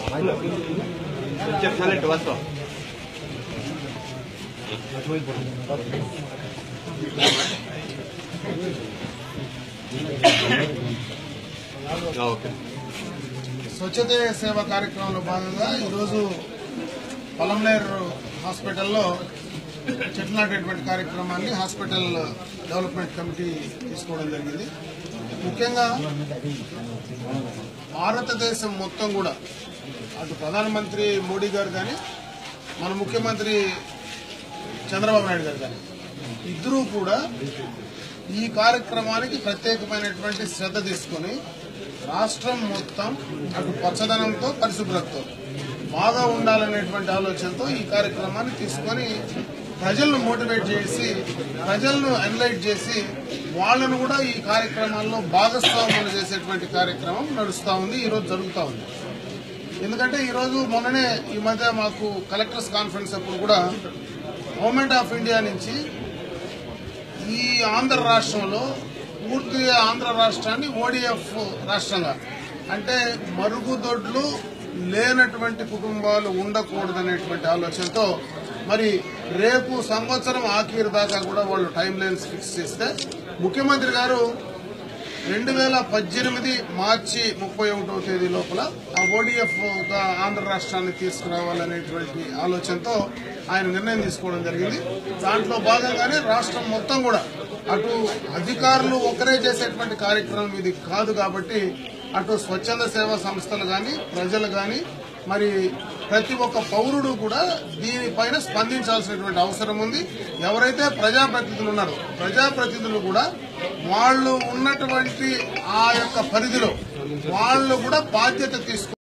talent వాస్తవం okay స్వచ్ఛత సేవ కార్యక్రమంలో భాగంగా ఈరోజు పొలంనేరు హాస్పిటల్లో చెట్లు నాటేటువంటి కార్యక్రమాన్ని హాస్పిటల్ డెవలప్మెంట్ కమిటీ తీసుకోవడం జరిగింది ముఖ్యంగా భారతదేశం మొత్తం కూడా అటు ప్రధానమంత్రి మోడీ గారు కానీ మన ముఖ్యమంత్రి చంద్రబాబు నాయుడు గారు కానీ ఇద్దరూ కూడా ఈ కార్యక్రమానికి ప్రత్యేకమైనటువంటి శ్రద్ధ తీసుకొని రాష్ట్రం మొత్తం అటు పచ్చదనంతో పరిశుభ్రతతో బాగా ఉండాలనేటువంటి ఆలోచనతో ఈ కార్యక్రమాన్ని తీసుకొని ప్రజలను మోటివేట్ చేసి ప్రజలను ఎన్లైట్ చేసి వాళ్ళను కూడా ఈ కార్యక్రమాల్లో భాగస్వాములు చేసేటువంటి కార్యక్రమం నడుస్తూ ఉంది ఈరోజు జరుగుతూ ఉంది ఎందుకంటే ఈరోజు మొన్ననే ఈ మధ్య మాకు కలెక్టర్స్ కాన్ఫరెన్స్ అప్పుడు కూడా గవర్నమెంట్ ఆఫ్ ఇండియా నుంచి ఈ ఆంధ్ర రాష్ట్రంలో పూర్తిగా ఆంధ్ర రాష్ట్రాన్ని ఓడిఎఫ్ రాష్ట్రంగా అంటే మరుగుదొడ్లు లేనటువంటి కుటుంబాలు ఉండకూడదనేటువంటి ఆలోచనతో మరి రేపు సంవత్సరం ఆఖరి దాకా కూడా వాళ్ళు టైం లైన్స్ ఫిక్స్ చేస్తే ముఖ్యమంత్రి గారు రెండు వేల పద్దెనిమిది మార్చి ముప్పై ఒకటవ తేదీ లోపల ఆ ఓడిఎఫ్ ఆంధ్ర రాష్ట్రాన్ని తీసుకురావాలనేటువంటి ఆలోచనతో ఆయన నిర్ణయం తీసుకోవడం జరిగింది దాంట్లో భాగంగానే రాష్ట్రం మొత్తం కూడా అటు అధికారులు ఒకరే చేసేటువంటి కార్యక్రమం ఇది కాదు కాబట్టి అటు స్వచ్ఛంద సేవా సంస్థలు కానీ ప్రజలు కానీ మరి ప్రతి ఒక్క పౌరుడు కూడా దీనిపైన స్పందించాల్సినటువంటి అవసరం ఉంది ఎవరైతే ప్రజాప్రతినిధులు ఉన్నారో ప్రజాప్రతినిధులు కూడా వాళ్ళు ఉన్నటువంటి ఆ యొక్క పరిధిలో వాళ్ళు కూడా బాధ్యత తీసుకు